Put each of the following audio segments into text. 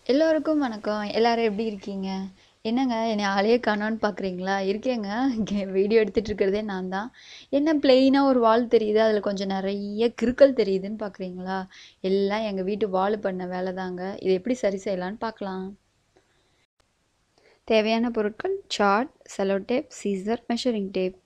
எல்லோருக்கும் வணக்கம் எல்லாரும் எப்படி இருக்கீங்க என்னங்க என்னை ஆளையே காணோன்னு பார்க்குறீங்களா இருக்கேங்க இங்கே வீடியோ எடுத்துகிட்டு இருக்கிறதே நான் தான் என்ன பிளெயினாக ஒரு வால் தெரியுது அதில் கொஞ்சம் நிறைய கிறுக்கல் தெரியுதுன்னு பார்க்குறீங்களா எல்லாம் எங்கள் வீட்டு வால் பண்ண வேலை தாங்க இதை எப்படி சரி செய்யலான்னு பார்க்கலாம் தேவையான பொருட்கள் chart cello tape scissor measuring tape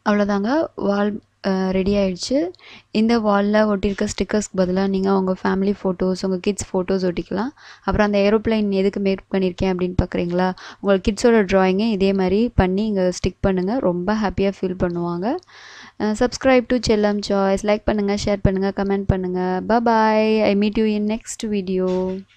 அவ்வளோதாங்க வால் ரெடி ஆயிடுச்சு இந்த வாலில் ஒட்டியிருக்க ஸ்டிக்கர்ஸ்க்கு பதிலாக நீங்கள் உங்கள் ஃபேமிலி ஃபோட்டோஸ் உங்கள் கிட்ஸ் ஃபோட்டோஸ் ஒட்டிக்கலாம் அப்புறம் அந்த ஏரோப்ளைன் எதுக்கு மேக் பண்ணியிருக்கேன் அப்படின்னு பார்க்குறீங்களா உங்கள் கிட்ஸோட ட்ராயிங்கை இதே மாதிரி பண்ணி இங்கே ஸ்டிக் பண்ணுங்கள் ரொம்ப ஹாப்பியாக ஃபீல் பண்ணுவாங்க subscribe to Chellam choice like பண்ணுங்கள் ஷேர் பண்ணுங்கள் கமெண்ட் பண்ணுங்கள் bye I meet you in next video